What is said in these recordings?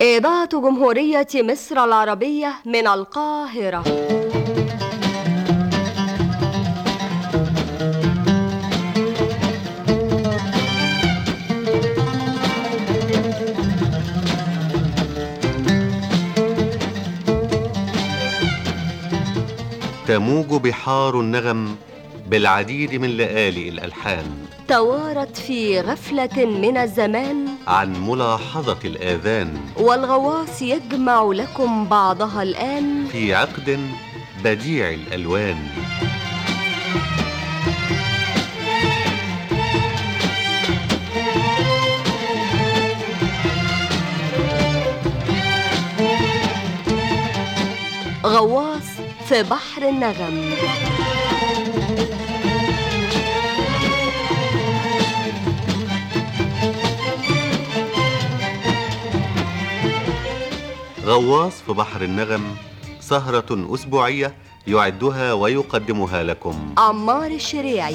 إذاعة جمهورية مصر العربية من القاهرة تموج بحار النغم بالعديد من لآلئ الألحان توارت في غفلة من الزمان عن ملاحظة الآذان والغواص يجمع لكم بعضها الآن في عقد بديع الألوان غواص في بحر النغم غواص في بحر النغم سهرة أسبوعية يعدها ويقدمها لكم عمار الشريعي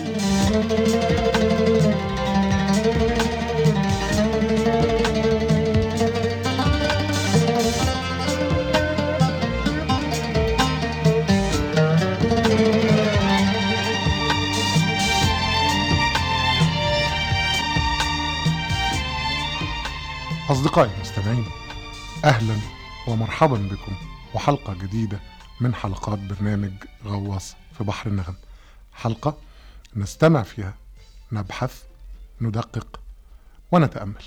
أصدقائي المستمعين أهلا ومرحبا بكم وحلقة جديدة من حلقات برنامج غواص في بحر النغم حلقة نستمع فيها نبحث ندقق ونتأمل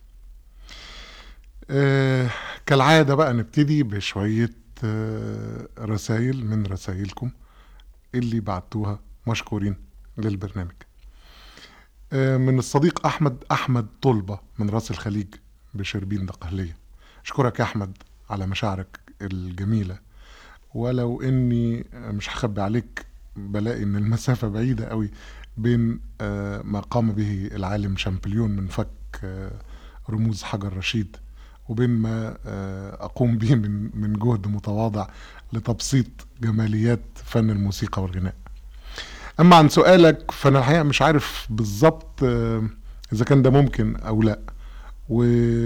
آه كالعادة بقى نبتدي بشوية آه رسائل من رسائلكم اللي بعتوها مشكورين للبرنامج آه من الصديق أحمد أحمد طلبة من راس الخليج بشربين دقهلية أشكرك يا أحمد على مشاعرك الجميلة ولو إني مش هخبي عليك بلاقي إن المسافة بعيدة قوي بين آه، ما قام به العالم شامبليون من فك آه، رموز حجر رشيد وبين ما آه، أقوم به من من جهد متواضع لتبسيط جماليات فن الموسيقى والغناء أما عن سؤالك فأنا الحقيقة مش عارف بالظبط آه، إذا كان ده ممكن أو لأ و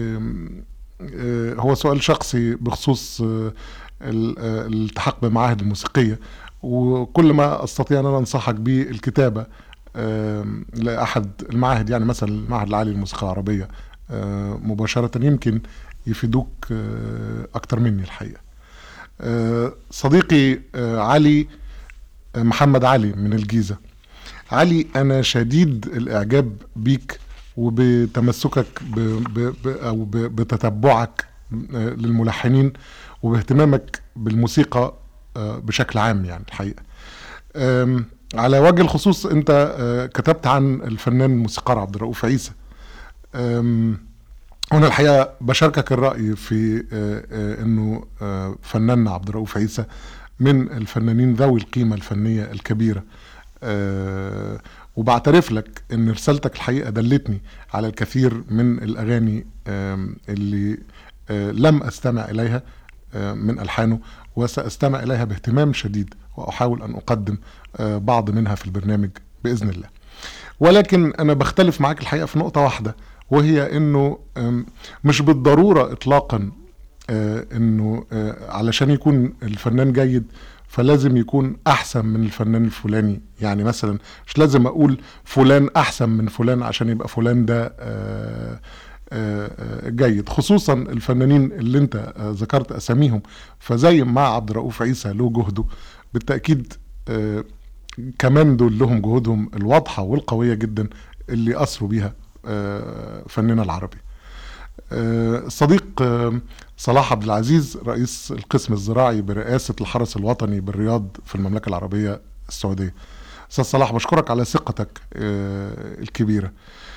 آه، هو سؤال شخصي بخصوص آه، ال- آه، الالتحاق بمعاهد الموسيقية وكل ما استطيع ان انا انصحك بالكتابة آم، لاحد المعاهد يعني مثلا المعهد العالي للموسيقى العربية آه، مباشرة يمكن يفيدوك آه، اكتر مني الحقيقة آه، صديقي آه، علي آه، محمد علي من الجيزة علي انا شديد الاعجاب بيك وبتمسكك ب ب ب او ب بتتبعك آه، للملحنين وباهتمامك بالموسيقى آه، بشكل عام يعني الحقيقه آم، على وجه الخصوص انت آه، كتبت عن الفنان الموسيقار عبد الرؤوف عيسى آم، هنا الحقيقه بشاركك الراي في آه، آه، انه آه، فناننا عبد الرؤوف عيسى من الفنانين ذوي القيمه الفنيه الكبيره آه، وبعترف لك ان رسالتك الحقيقه دلتني على الكثير من الاغاني آم، اللي آه، لم استمع اليها آه، من الحانه وساستمع اليها باهتمام شديد واحاول ان اقدم آه، بعض منها في البرنامج باذن الله. ولكن انا بختلف معاك الحقيقه في نقطه واحده وهي انه آم، مش بالضروره اطلاقا آه، انه آه، علشان يكون الفنان جيد فلازم يكون احسن من الفنان الفلاني يعني مثلا مش لازم اقول فلان احسن من فلان عشان يبقى فلان ده آه، آه، آه، جيد خصوصا الفنانين اللي انت آه، ذكرت اساميهم فزي ما عبد الرؤوف عيسى له جهده بالتاكيد آه، كمان دول لهم جهودهم الواضحه والقويه جدا اللي اثروا بيها آه، فننا العربي آه، الصديق آه، صلاح عبد العزيز رئيس القسم الزراعي برئاسة الحرس الوطني بالرياض في المملكة العربية السعودية أستاذ صلاح بشكرك على ثقتك آه، الكبيرة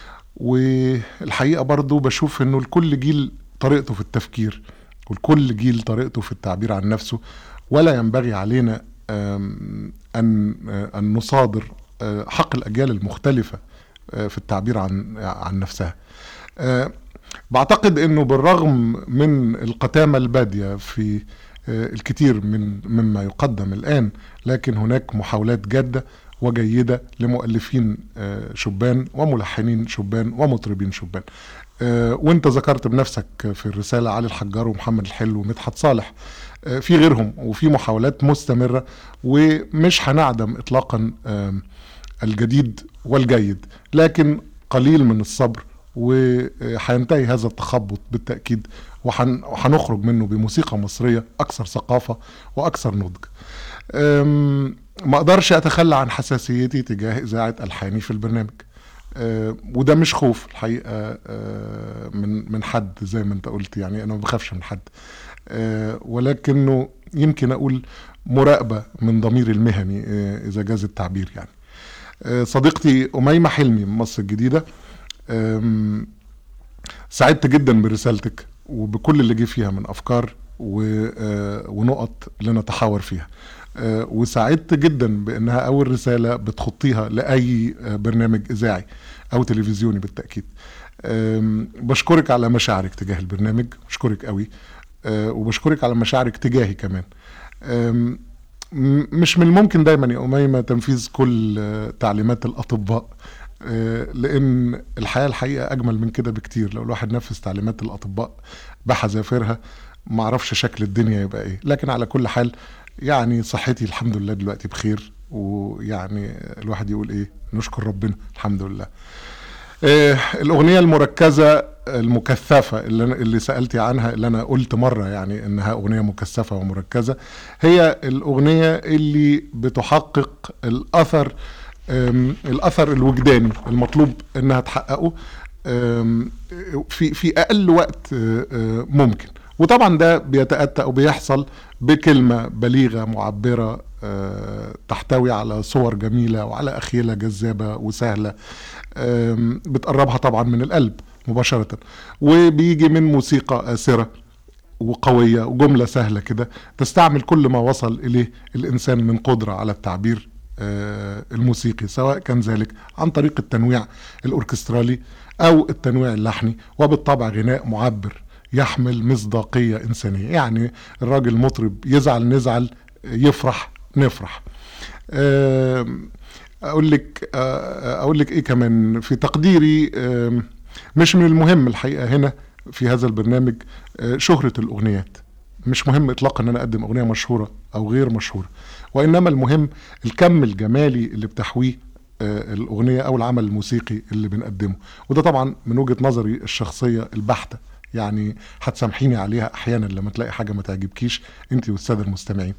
والحقيقة برضو بشوف أنه لكل جيل طريقته في التفكير ولكل جيل طريقته في التعبير عن نفسه ولا ينبغي علينا آم، أن آه، أن نصادر آه، حق الأجيال المختلفة آه، في التعبير عن عن نفسها آه، بعتقد انه بالرغم من القتامة البادية في آه، الكثير من مما يقدم الان لكن هناك محاولات جادة وجيدة لمؤلفين آه، شبان وملحنين شبان ومطربين شبان آه، وانت ذكرت بنفسك في الرسالة علي الحجار ومحمد الحلو ومدحت صالح آه، في غيرهم وفي محاولات مستمرة ومش هنعدم إطلاقا آم، الجديد والجيد لكن قليل من الصبر وهينتهي هذا التخبط بالتأكيد وحن- وهنخرج منه بموسيقى مصرية أكثر ثقافة وأكثر نضج أم، ما أقدرش أتخلى عن حساسيتي تجاه إذاعة ألحاني في البرنامج أه، وده مش خوف الحقيقة أه، من من حد زي ما أنت قلت يعني أنا ما بخافش من حد أه، ولكنه يمكن أقول مراقبة من ضميري المهني أه، إذا جاز التعبير يعني أه، صديقتي أميمة حلمي من مصر الجديدة أم، سعدت جدا برسالتك وبكل اللي جه فيها من افكار و- آه، ونقط لنتحاور فيها آه، وسعدت جدا بانها اول رساله بتخطيها لاي آه، برنامج اذاعي او تلفزيوني بالتاكيد آم، بشكرك على مشاعرك تجاه البرنامج بشكرك قوي آه، وبشكرك على مشاعرك تجاهي كمان آم، م- مش من الممكن دايما يا أميمة تنفيذ كل آه، تعليمات الأطباء آه، لأن الحياة الحقيقة أجمل من كده بكتير لو الواحد نفذ تعليمات الأطباء بحذافيرها معرفش شكل الدنيا يبقى إيه لكن على كل حال يعني صحتي الحمد لله دلوقتي بخير ويعني الواحد يقول إيه نشكر ربنا الحمد لله آه، الأغنية المركزة المكثفة اللي, أنا اللي سألتي عنها اللي أنا قلت مرة يعني إنها أغنية مكثفة ومركزة هي الأغنية اللي بتحقق الأثر آم، الأثر الوجداني المطلوب إنها تحققه آم، في في أقل وقت آه، آه، ممكن وطبعا ده بيتأتى أو بيحصل بكلمة بليغة معبرة آه، تحتوي على صور جميلة وعلى أخيلة جذابة وسهلة آم، بتقربها طبعا من القلب مباشرة وبيجي من موسيقى آسرة وقوية وجملة سهلة كده تستعمل كل ما وصل إليه الإنسان من قدرة على التعبير آه، الموسيقي سواء كان ذلك عن طريق التنويع الأوركسترالي أو التنويع اللحني وبالطبع غناء معبر يحمل مصداقية إنسانية يعني الراجل مطرب يزعل نزعل يفرح نفرح آم، اقول لك آه، اقول لك ايه كمان في تقديري آم، مش من المهم الحقيقه هنا في هذا البرنامج آه، شهره الاغنيات مش مهم اطلاقا ان انا اقدم اغنيه مشهوره او غير مشهوره وانما المهم الكم الجمالي اللي بتحويه آه، الاغنيه او العمل الموسيقي اللي بنقدمه وده طبعا من وجهه نظري الشخصيه البحته يعني هتسامحيني عليها احيانا لما تلاقي حاجه ما تعجبكيش انت والساده المستمعين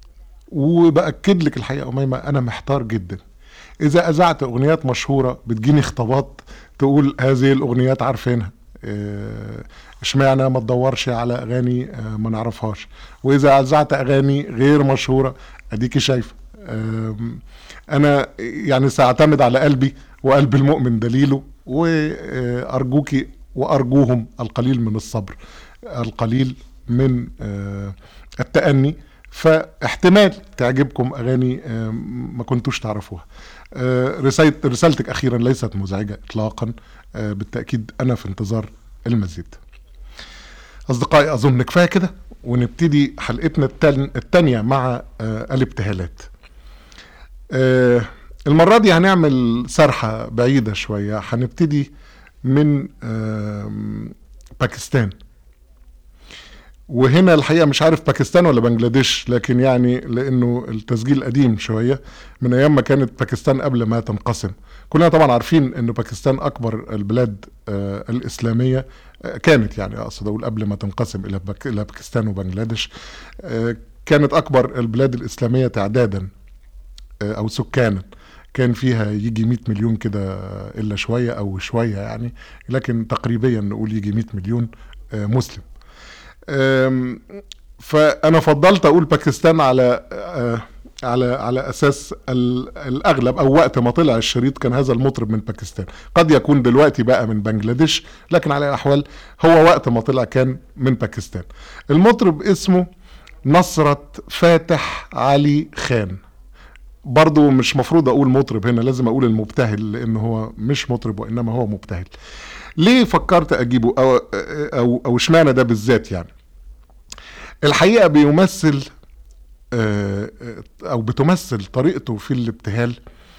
وباكد لك الحقيقه اميمه انا محتار جدا اذا اذعت اغنيات مشهوره بتجيني خطابات تقول هذه الاغنيات عارفينها آه، اشمعنى ما تدورش على اغاني آه، ما نعرفهاش واذا اذعت اغاني غير مشهوره اديكي شايفه آم، انا يعني ساعتمد على قلبي وقلب المؤمن دليله وارجوكي وارجوهم القليل من الصبر القليل من آه، التأني فاحتمال تعجبكم اغاني آه، ما كنتوش تعرفوها آه، رسالة رسالتك اخيرا ليست مزعجه اطلاقا آه، بالتاكيد انا في انتظار المزيد اصدقائي اظن كفايه كده ونبتدي حلقتنا التان- التانية مع آه، الابتهالات آه، المرة دي هنعمل سرحة بعيدة شوية هنبتدي من آم، باكستان وهنا الحقيقة مش عارف باكستان ولا بنجلاديش لكن يعني لأنه التسجيل قديم شوية من أيام ما كانت باكستان قبل ما تنقسم كلنا طبعا عارفين أن باكستان أكبر البلاد آه، الإسلامية آه، كانت يعني أقصد أقول قبل ما تنقسم إلى باك- إلى باكستان وبنجلاديش آه، كانت أكبر البلاد الإسلامية تعدادا آه، او سكانا كان فيها يجي 100 مليون كده الا شويه او شويه يعني لكن تقريبا نقول يجي 100 مليون آه، مسلم آم، فانا فضلت اقول باكستان على آه، على على اساس ال- الاغلب او وقت ما طلع الشريط كان هذا المطرب من باكستان قد يكون دلوقتي بقى من بنجلاديش لكن على الاحوال هو وقت ما طلع كان من باكستان المطرب اسمه نصرت فاتح علي خان برضو مش مفروض اقول مطرب هنا لازم اقول المبتهل لان هو مش مطرب وانما هو مبتهل ليه فكرت اجيبه او او او اشمعنى ده بالذات يعني الحقيقه بيمثل آه، آه، او بتمثل طريقته في الابتهال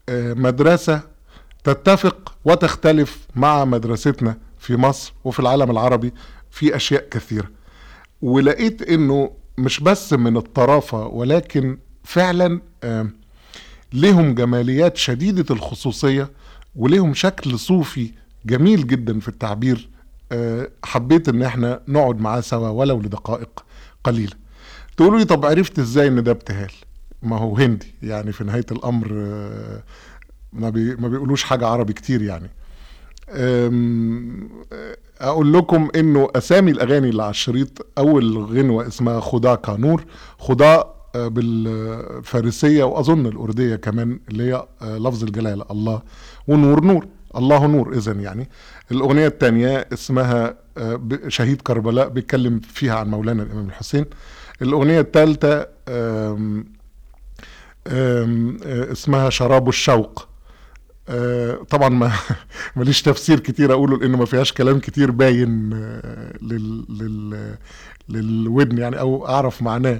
آه، مدرسة تتفق وتختلف مع مدرستنا في مصر وفي العالم العربي في أشياء كثيرة ولقيت انه مش بس من الطرافة ولكن فعلا آه، لهم جماليات شديدة الخصوصية ولهم شكل صوفي جميل جدا في التعبير آه، حبيت ان احنا نقعد معاه سوا ولو لدقائق قليلة تقولوا لي طب عرفت ازاي ان ده ابتهال ما هو هندي يعني في نهاية الامر آه، ما, بي ما بيقولوش حاجة عربي كتير يعني أم، اقول لكم انه اسامي الاغاني اللي على الشريط اول غنوه اسمها خدا كانور خدا آه، بالفارسيه واظن الارديه كمان اللي هي آه، لفظ الجلاله الله ونور نور الله نور اذا يعني الاغنيه الثانيه اسمها آه، ب- شهيد كربلاء بيتكلم فيها عن مولانا الامام الحسين الاغنيه الثالثه اسمها شراب الشوق آه، طبعا ما ماليش تفسير كتير اقوله لانه ما فيهاش كلام كتير باين آه، لل لل للودن يعني او اعرف معناه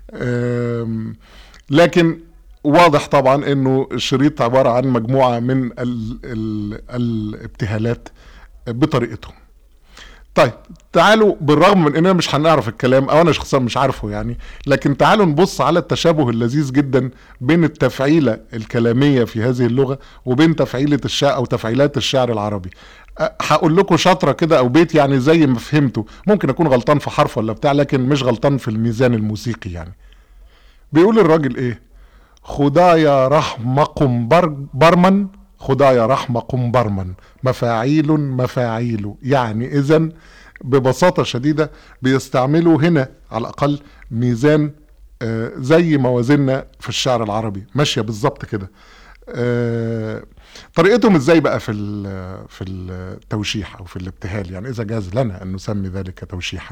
آم، لكن واضح طبعا انه الشريط عباره عن مجموعه من ال ال الابتهالات بطريقتهم طيب تعالوا بالرغم من اننا مش هنعرف الكلام او انا شخصيا مش عارفه يعني لكن تعالوا نبص على التشابه اللذيذ جدا بين التفعيله الكلاميه في هذه اللغه وبين تفعيله الشعر او تفعيلات الشعر العربي أه، هقول لكم شطره كده او بيت يعني زي ما فهمته ممكن اكون غلطان في حرف ولا بتاع لكن مش غلطان في الميزان الموسيقي يعني بيقول الراجل ايه خدايا رحمكم بر برمن خدايا رحمكم برمن مفاعيل مفاعيل يعني اذا ببساطة شديدة بيستعملوا هنا على الأقل ميزان آه، زي موازيننا في الشعر العربي ماشية بالظبط كده آه، طريقتهم ازاي بقى في ال- في التوشيح او في الابتهال يعني اذا جاز لنا ان نسمي ذلك توشيحا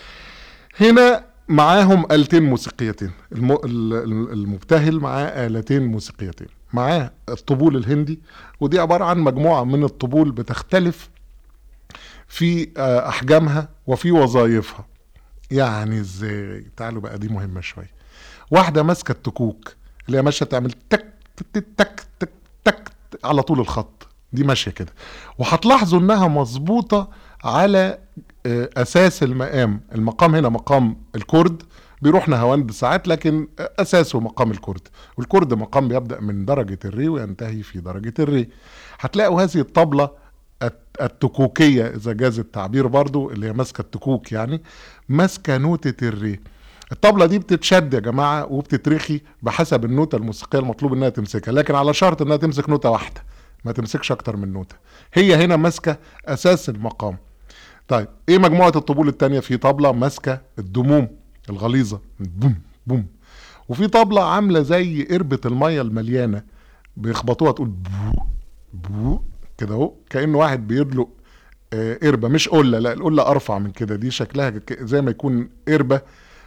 هنا معاهم آلتين موسيقيتين الم... ال- ال- المبتهل معاه آلتين موسيقيتين معاه الطبول الهندي ودي عبارة عن مجموعة من الطبول بتختلف في آه، أحجامها وفي وظائفها يعني ازاي تعالوا بقى دي مهمة شوية واحدة ماسكة التكوك اللي هي ماشية تعمل تك تك تك تك تك على طول الخط دي ماشية كده وهتلاحظوا انها مظبوطة على آه، اساس المقام المقام هنا مقام الكرد بيروح نهواند ساعات لكن اساسه مقام الكرد والكرد مقام بيبدا من درجه الري وينتهي في درجه الري هتلاقوا هذه الطبله الت- التكوكيه اذا جاز التعبير برضو اللي هي ماسكه التكوك يعني ماسكه نوته الري الطبله دي بتتشد يا جماعه وبتترخي بحسب النوته الموسيقيه المطلوب انها تمسكها لكن على شرط انها تمسك نوته واحده ما تمسكش اكتر من نوته هي هنا ماسكه اساس المقام طيب ايه مجموعه الطبول التانية في طبله ماسكه الدموم الغليظه بوم بوم وفي طبله عامله زي قربه الميه المليانه بيخبطوها تقول بو بو كده اهو كأن واحد بيدلق آه، قربه مش قله لا القله ارفع من كده دي شكلها ك- زي ما يكون قربه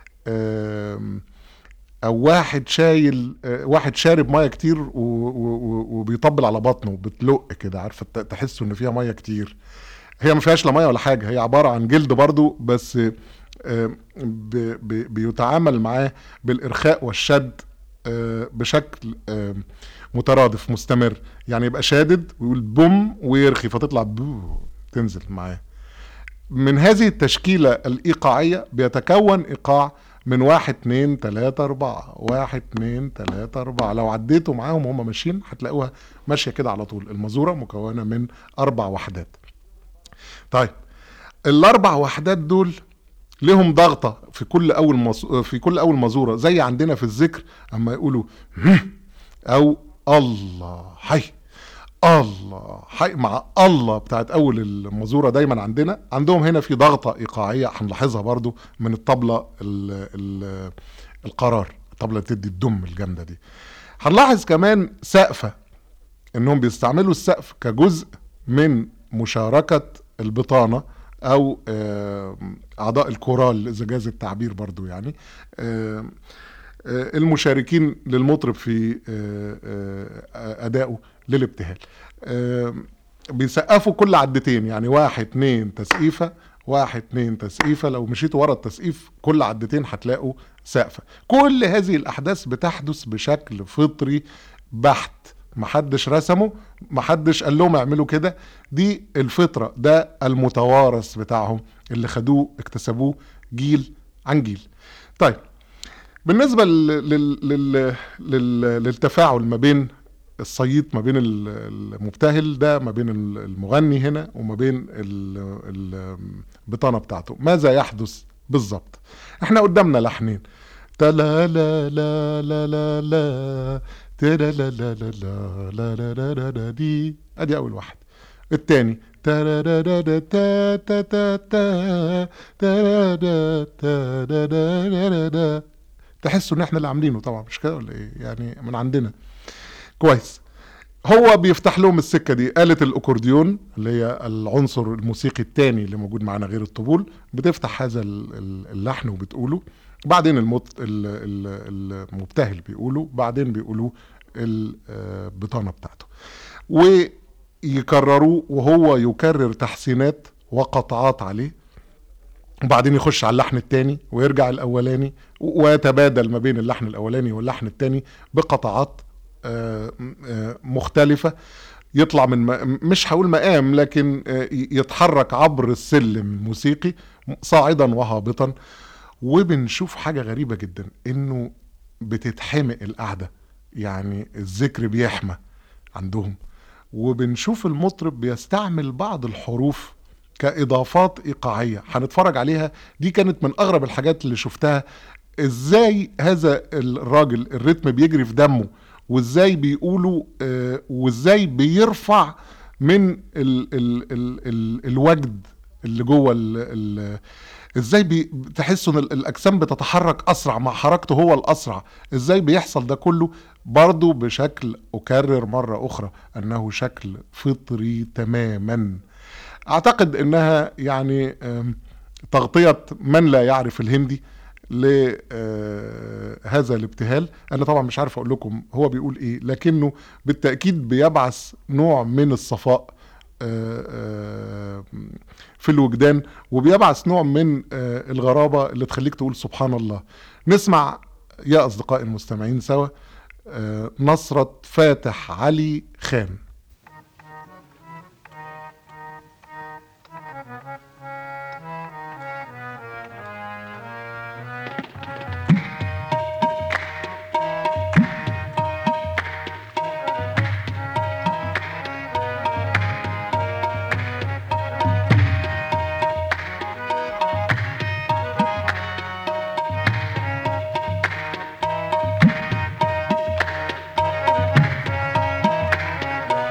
آم، او واحد شايل آه، واحد شارب ميه كتير و- و- و- وبيطبل على بطنه بتلق كده عارفه ت- تحسوا ان فيها ميه كتير هي ما فيهاش لا ميه ولا حاجه هي عباره عن جلد برضو بس آه، ب- ب- بيتعامل معاه بالارخاء والشد آه، بشكل آه، مترادف مستمر يعني يبقى شادد ويقول بوم ويرخي فتطلع بو تنزل معاه من هذه التشكيلة الإيقاعية بيتكون إيقاع من واحد اتنين تلاتة أربعة واحد اتنين تلاتة أربعة لو عديتوا معاهم وهم ماشيين هتلاقوها ماشية كده على طول المزورة مكونة من أربع وحدات طيب الأربع وحدات دول لهم ضغطة في كل أول مص... في كل أول مزورة زي عندنا في الذكر أما يقولوا أو الله حي الله حي مع الله بتاعت اول المزوره دايما عندنا عندهم هنا في ضغطه ايقاعيه هنلاحظها برضو من الطبله ال ال القرار الطبله اللي بتدي الدم الجامده دي هنلاحظ كمان سقفه انهم بيستعملوا السقف كجزء من مشاركه البطانه او آه، اعضاء الكورال اذا جاز التعبير برضو يعني آه، آه، المشاركين للمطرب في آه، آه، ادائه للابتهال آه، بيسقفوا كل عدتين يعني واحد اتنين تسقيفه واحد اتنين تسقيفه لو مشيتوا ورا التسقيف كل عدتين هتلاقوا سقفه كل هذه الاحداث بتحدث بشكل فطري بحت محدش رسمه محدش قال لهم اعملوا كده دي الفطرة ده المتوارث بتاعهم اللي خدوه اكتسبوه جيل عن جيل طيب بالنسبة لل... لل... لل... لل... للتفاعل ما بين الصييط ما بين ال- المبتهل ده ما بين ال- المغني هنا وما بين ال- ال- البطانة بتاعته ماذا يحدث بالظبط احنا قدامنا لحنين تلا لا لا لا لا لا تلا لا لا لا لا لا لا لا لا دي ادي اول واحد التاني تارارارا تا تا تا تا تارارا تا دا دا دا دا دا. تحسوا ان احنا اللي عاملينه طبعا مش كده ولا ايه يعني من عندنا كويس هو بيفتح لهم السكه دي آلة الاكورديون اللي هي العنصر الموسيقي الثاني اللي موجود معانا غير الطبول بتفتح هذا ال- ال- اللحن وبتقوله بعدين المت... ال- ال- المبتهل بيقوله بعدين بيقولوه البطانه بتاعته ويكرروه وهو يكرر تحسينات وقطعات عليه وبعدين يخش على اللحن التاني ويرجع الاولاني و- ويتبادل ما بين اللحن الاولاني واللحن التاني بقطعات آه، آه، مختلفة يطلع من م- مش هقول مقام لكن آه، ي- يتحرك عبر السلم الموسيقي صاعدا وهابطا وبنشوف حاجة غريبة جدا انه بتتحمق القعدة يعني الذكر بيحمى عندهم وبنشوف المطرب بيستعمل بعض الحروف كإضافات إيقاعية هنتفرج عليها دي كانت من أغرب الحاجات اللي شفتها إزاي هذا الراجل الريتم بيجري في دمه وإزاي بيقولوا آه، وإزاي بيرفع من ال ال ال ال الوجد اللي جوه ال ال ازاي بي- بتحسوا ان ال- الاجسام بتتحرك اسرع مع حركته هو الاسرع ازاي بيحصل ده كله برضه بشكل اكرر مره اخرى انه شكل فطري تماما اعتقد انها يعني آم، تغطيه من لا يعرف الهندي لهذا الابتهال انا طبعا مش عارف اقول لكم هو بيقول ايه لكنه بالتاكيد بيبعث نوع من الصفاء آه، آه، في الوجدان وبيبعث نوع من آه، الغرابه اللي تخليك تقول سبحان الله نسمع يا اصدقائي المستمعين سوا آه، نصرة فاتح علي خان Thank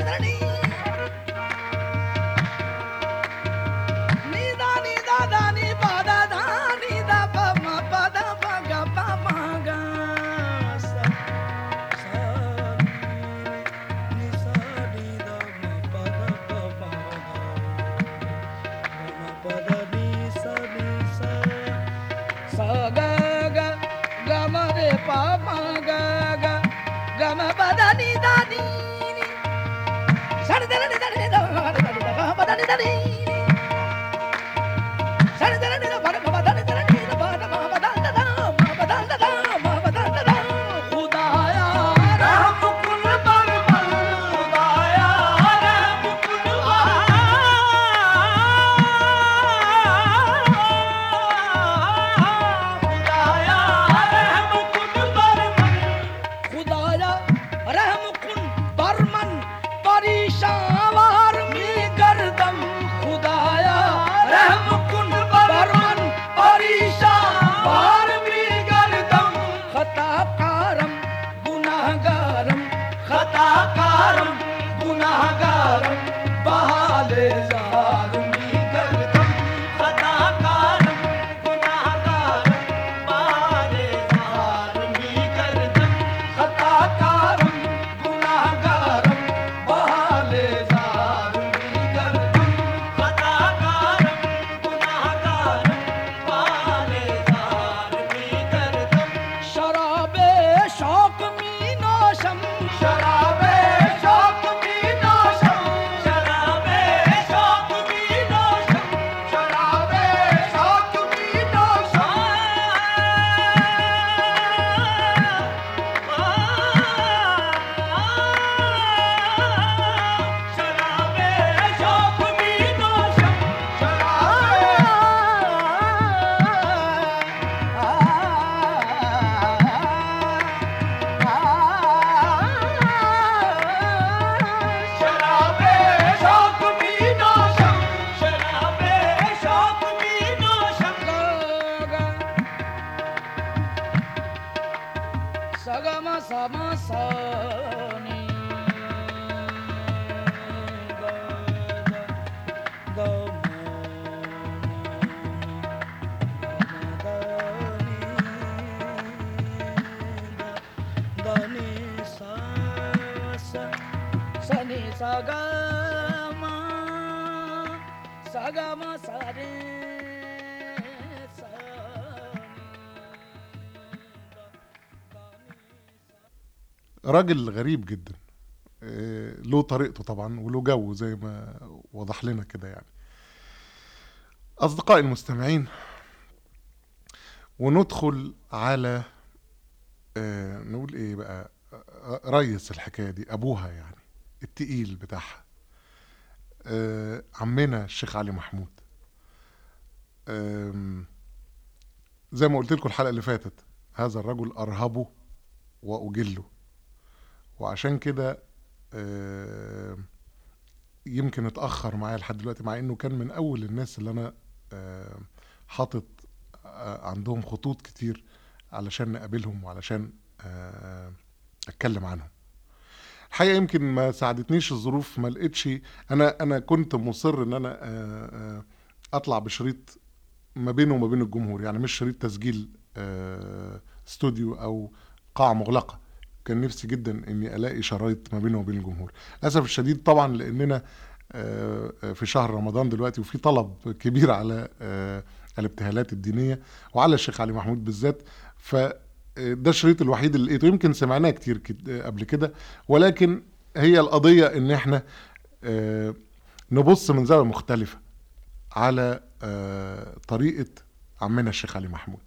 खुदाया रहम कुन बर्मन परेशान मी गर्दम खुदाया रहम कुन बर्मन परेशान मी गर्दम खताकारम गुनाहगारम खताकारम गुनाहगारम बहाले जारमी गर्दम खताकारम गुनाहगारम बहाले जारमी गर्दम खताकारम गुनाहगारम बहाले जारमी गर्दम खताकारम गुनाहगारम बहाले जारमी गर्दम शराबे शौक मी नोशम शराबे शौक मी नोशम शराबे शौक मी नोशम शराबे शौक मी नोशम शराबे शौक मी नोशम शराबे शौक मी नोशम शराबे शौक मी नोशम सगम सम सनी సని సగమ సగమ సరే راجل غريب جدا آه، له طريقته طبعا وله جو زي ما وضح لنا كده يعني أصدقائي المستمعين وندخل على آه، نقول إيه بقى آه، ريس الحكاية دي أبوها يعني التقيل بتاعها آه، عمنا الشيخ علي محمود آم، زي ما قلت لكم الحلقة اللي فاتت هذا الرجل أرهبه وأجله وعشان كده آه، يمكن اتأخر معايا لحد دلوقتي مع انه كان من اول الناس اللي انا آه، حاطط آه، عندهم خطوط كتير علشان نقابلهم وعلشان آه، اتكلم عنهم الحقيقه يمكن ما ساعدتنيش الظروف ما لقيتش انا انا كنت مصر ان انا آه، آه، اطلع بشريط ما بينه وما بين الجمهور يعني مش شريط تسجيل آه، استوديو او قاعه مغلقه كان نفسي جدا اني الاقي شرايط ما بينه وبين الجمهور للاسف الشديد طبعا لاننا آه، آه، في شهر رمضان دلوقتي وفي طلب كبير على آه، الابتهالات الدينيه وعلى الشيخ علي محمود بالذات ف آه، ده الشريط الوحيد اللي لقيته يمكن سمعناه كتير كد- آه، قبل كده ولكن هي القضيه ان احنا آه، نبص من زاويه مختلفه على آه، طريقه عمنا الشيخ علي محمود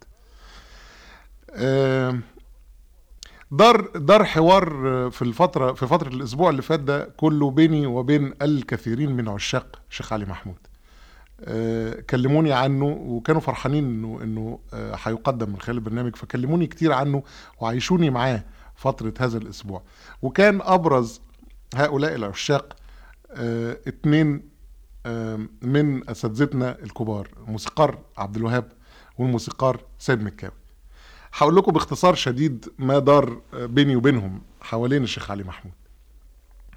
آه، دار دار حوار في الفتره في فتره الاسبوع اللي فات ده كله بيني وبين الكثيرين من عشاق شيخ علي محمود آه، كلموني عنه وكانوا فرحانين انه انه آه، هيقدم من خلال البرنامج فكلموني كتير عنه وعيشوني معاه فتره هذا الاسبوع وكان ابرز هؤلاء العشاق آه، اتنين آه، من اساتذتنا الكبار الموسيقار عبد الوهاب والموسيقار سيد مكاوي هقول لكم باختصار شديد ما دار بيني وبينهم حوالين الشيخ علي محمود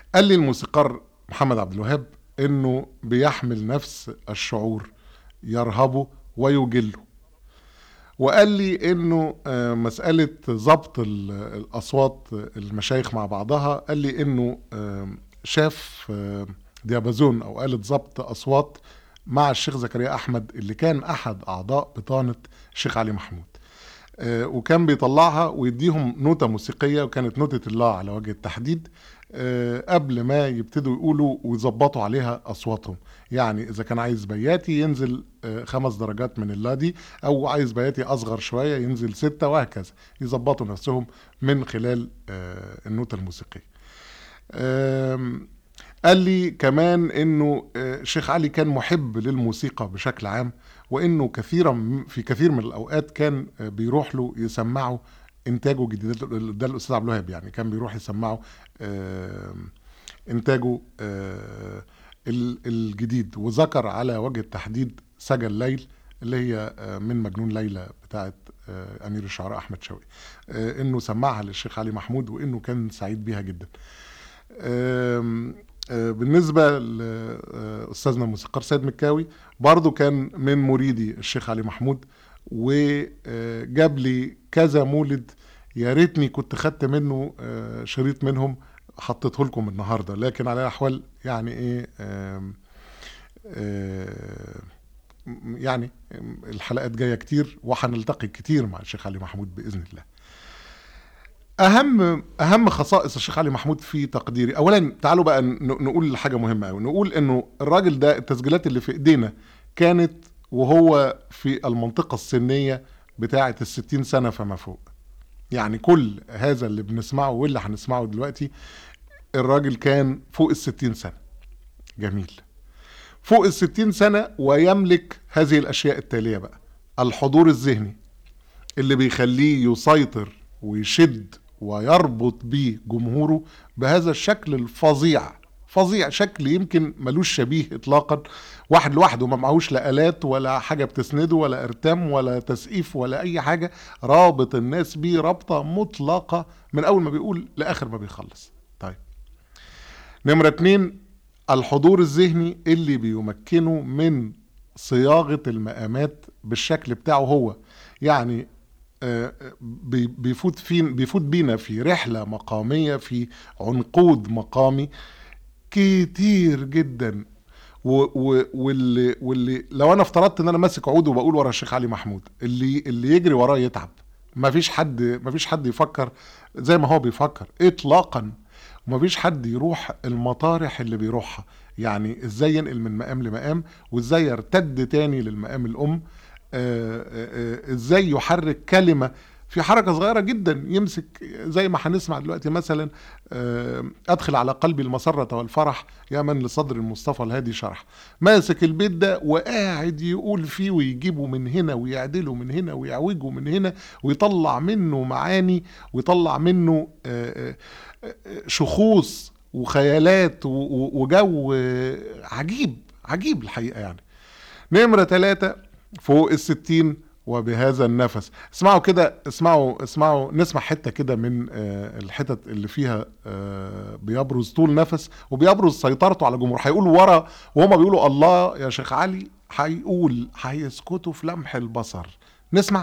قال لي الموسيقار محمد عبد الوهاب انه بيحمل نفس الشعور يرهبه ويجله وقال لي انه آه، مساله ضبط ال- الاصوات المشايخ مع بعضها قال لي انه آه، شاف آه، ديابازون او آلة ضبط اصوات مع الشيخ زكريا احمد اللي كان احد اعضاء بطانه الشيخ علي محمود آه، وكان بيطلعها ويديهم نوتة موسيقية وكانت نوتة الله على وجه التحديد آه، قبل ما يبتدوا يقولوا ويظبطوا عليها أصواتهم يعني إذا كان عايز بياتي ينزل آه، خمس درجات من اللا دي أو عايز بياتي أصغر شوية ينزل ستة وهكذا يظبطوا نفسهم من خلال آه، النوتة الموسيقية آم، قال لي كمان انه آه، الشيخ علي كان محب للموسيقى بشكل عام وانه كثيرا م- في كثير من الاوقات كان آه، بيروح له يسمعه انتاجه جديد ده- ده الاستاذ عبد الوهاب يعني كان بيروح يسمعه آم، انتاجه آه، ال- الجديد وذكر على وجه التحديد سجى الليل اللي هي آه، من مجنون ليلى بتاعت آه، امير الشعراء احمد شوقي آه، انه سمعها للشيخ علي محمود وانه كان سعيد بيها جدا آم، آه، بالنسبة لأستاذنا الموسيقار سيد مكاوي برضو كان من مريدي الشيخ علي محمود وجاب لي كذا مولد يا ريتني كنت خدت منه آه، شريط منهم حطيته لكم النهارده لكن على الاحوال يعني ايه آم، آه، م- يعني الحلقات جايه كتير وهنلتقي كتير مع الشيخ علي محمود باذن الله. اهم اهم خصائص الشيخ علي محمود في تقديري اولا تعالوا بقى ن- نقول حاجه مهمه قوي نقول انه الراجل ده التسجيلات اللي في ايدينا كانت وهو في المنطقه السنيه بتاعه الستين سنه فما فوق يعني كل هذا اللي بنسمعه واللي هنسمعه دلوقتي الراجل كان فوق الستين سنه جميل فوق الستين سنه ويملك هذه الاشياء التاليه بقى الحضور الذهني اللي بيخليه يسيطر ويشد ويربط بيه جمهوره بهذا الشكل الفظيع فظيع شكل يمكن ملوش شبيه اطلاقا واحد لوحده ما معهوش لا الات ولا حاجه بتسنده ولا ارتام ولا تسقيف ولا اي حاجه رابط الناس بيه رابطه مطلقه من اول ما بيقول لاخر ما بيخلص طيب نمرة اتنين الحضور الذهني اللي بيمكنه من صياغة المقامات بالشكل بتاعه هو يعني آه، بي- بيفوت فين بيفوت بينا في رحلة مقامية في عنقود مقامي كتير جدا و و واللي واللي لو انا افترضت ان انا ماسك عود وبقول ورا الشيخ علي محمود اللي اللي يجري وراه يتعب ما فيش حد ما فيش حد يفكر زي ما هو بيفكر اطلاقا وما فيش حد يروح المطارح اللي بيروحها يعني ازاي ينقل من مقام لمقام وازاي يرتد تاني للمقام الام آه، آه، آه، ازاي يحرك كلمه في حركه صغيره جدا يمسك زي ما هنسمع دلوقتي مثلا آه، ادخل على قلبي المسره والفرح يا من لصدر المصطفى الهادي شرح ماسك البيت ده وقاعد يقول فيه ويجيبه من هنا ويعدله من هنا ويعوجه من هنا ويطلع منه معاني ويطلع منه آه، آه، آه، شخوص وخيالات و- و- وجو آه، عجيب عجيب الحقيقه يعني نمرة ثلاثة فوق الستين وبهذا النفس اسمعوا كده اسمعوا اسمعوا نسمع حتة كده من آه، الحتت اللي فيها آه، بيبرز طول نفس وبيبرز سيطرته على الجمهور هيقولوا ورا وهما بيقولوا الله يا شيخ علي هيقول هيسكتوا في لمح البصر نسمع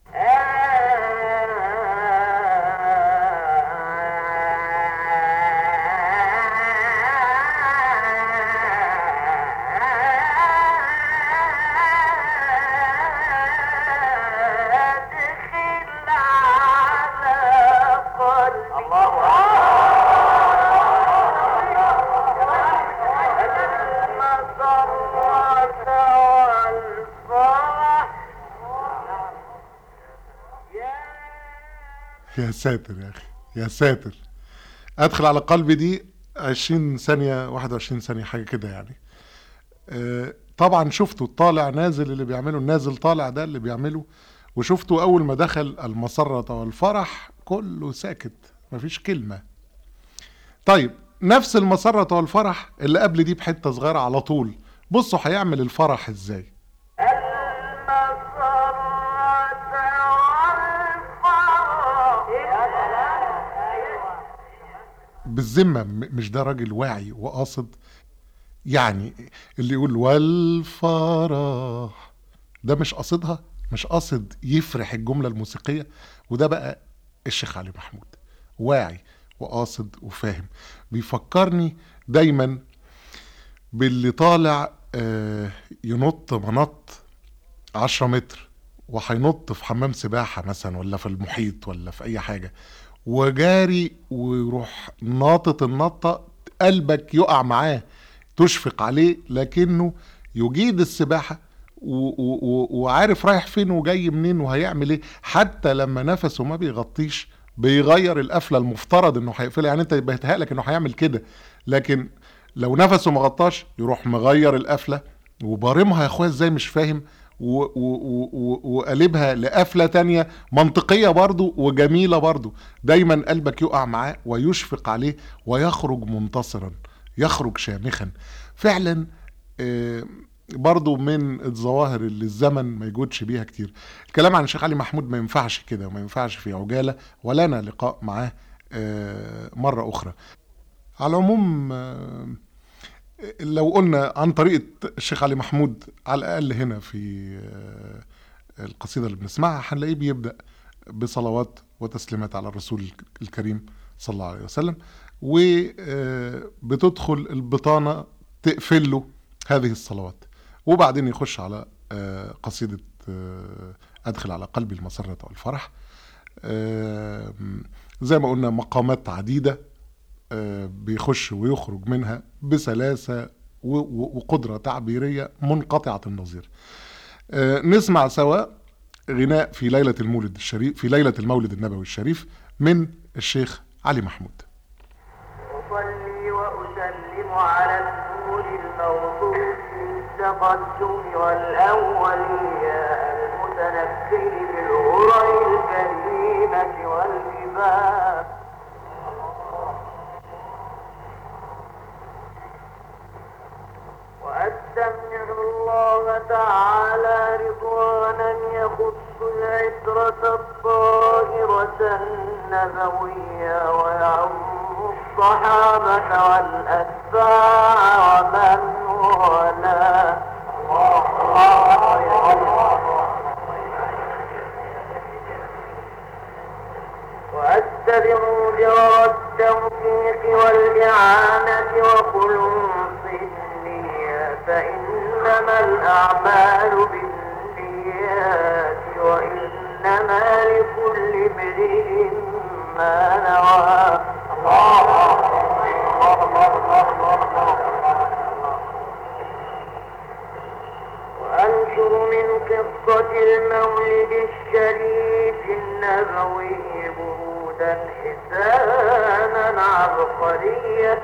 يا ساتر يا اخي يا ساتر ادخل على قلبي دي 20 ثانية 21 ثانية حاجة كده يعني آه، طبعا شفتوا الطالع نازل اللي بيعمله النازل طالع ده اللي بيعمله وشفتوا اول ما دخل المسرة والفرح كله ساكت مفيش كلمة طيب نفس المسرة والفرح اللي قبل دي بحتة صغيرة على طول بصوا هيعمل الفرح ازاي بالذمة م- مش ده راجل واعي وقاصد يعني اللي يقول والفرح ده مش قاصدها مش قاصد يفرح الجملة الموسيقية وده بقى الشيخ علي محمود واعي وقاصد وفاهم بيفكرني دايما باللي طالع آه، ينط منط عشرة متر وهينط في حمام سباحة مثلا ولا في المحيط ولا في أي حاجة وجاري ويروح ناطط النطة قلبك يقع معاه تشفق عليه لكنه يجيد السباحة و- و- و- وعارف رايح فين وجاي منين وهيعمل ايه حتى لما نفسه ما بيغطيش بيغير القفله المفترض انه هيقفلها يعني انت بيتهيألك انه هيعمل كده لكن لو نفسه ما غطاش يروح مغير القفله وبارمها يا اخويا ازاي مش فاهم و- و- و- و- وقلبها لقفله تانية منطقيه برضو وجميله برضو دايما قلبك يقع معاه ويشفق عليه ويخرج منتصرا يخرج شامخا فعلا آه، برضو من الظواهر اللي الزمن ما يجودش بيها كتير الكلام عن الشيخ علي محمود ما ينفعش كده وما ينفعش في عجالة ولنا لقاء معاه آه، مرة أخرى على العموم آه، لو قلنا عن طريقة الشيخ علي محمود على الأقل هنا في آه، القصيدة اللي بنسمعها هنلاقيه بيبدأ بصلوات وتسليمات على الرسول الكريم صلى الله عليه وسلم وبتدخل البطانة تقفل له هذه الصلوات وبعدين يخش على آه، قصيدة آه، أدخل على قلبي المسرة والفرح آه، زي ما قلنا مقامات عديدة آه، بيخش ويخرج منها بسلاسة و- و- وقدرة تعبيرية منقطعة النظير آه، نسمع سوا غناء في ليلة المولد الشريف في ليلة المولد النبوي الشريف من الشيخ علي محمود أصلي وأسلم على النور الموصول بالتقدم والأولياء المتنكر بالغرر الكريمة والهبات وأستمع الله تعالى رضوانا يخص العترة الطاهرة النبوية ويعم الصحابة والأتباع ومن والاه وأتبعوا جرى التوفيق والإعانة وخلوص النية فإنما الأعمال بالنيات وإنما لكل امرئ ما نوى وأنشر من قصة المولد الشريف النبوي برودا حسانا عبقريا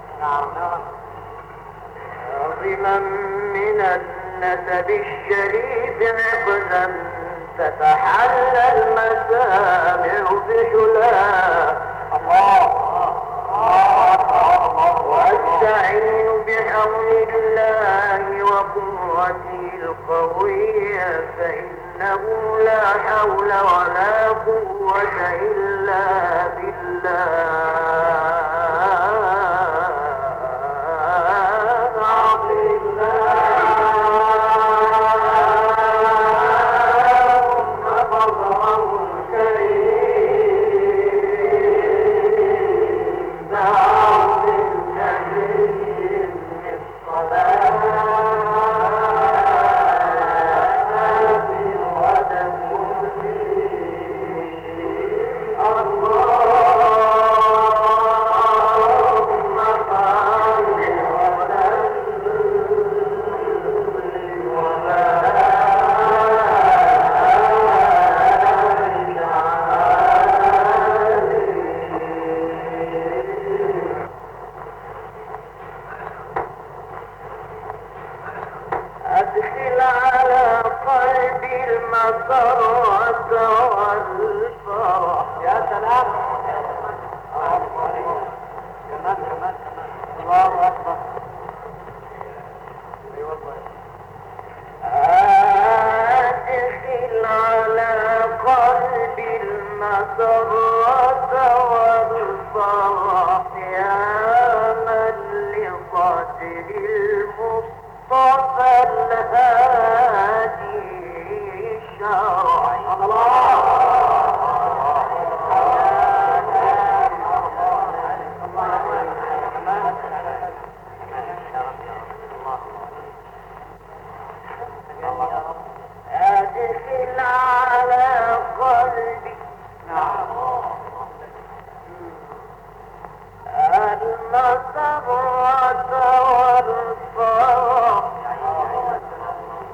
عظما من النسب الشريف عقدا تتحلى المسامع بحلا واستعين بحول الله وقوته القوية فإنه لا حول ولا قوة إلا بالله عظيم اللهم فضله الكريم بعظم النبي الصلاة خاطر المصطفى الهادي الشرعي أدخل على قلبي المسرة والفرح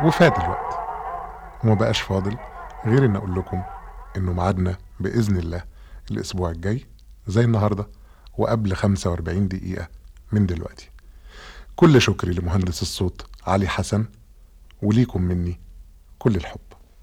وفات الوقت وما بقاش فاضل غير ان اقول لكم انه ميعادنا باذن الله الاسبوع الجاي زي النهارده وقبل 45 دقيقه من دلوقتي كل شكري لمهندس الصوت علي حسن وليكم مني كل الحب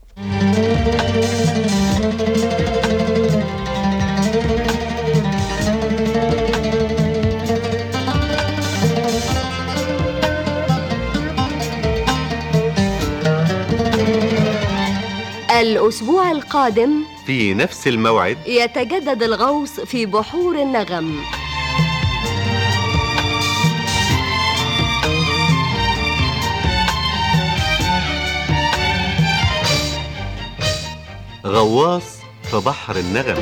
الأسبوع القادم في نفس الموعد يتجدد الغوص في بحور النغم غواص في بحر النغم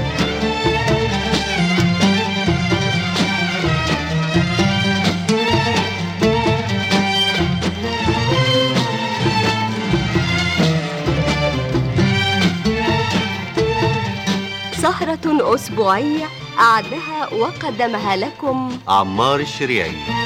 سهرة أسبوعية أعدها وقدمها لكم عمار الشريعي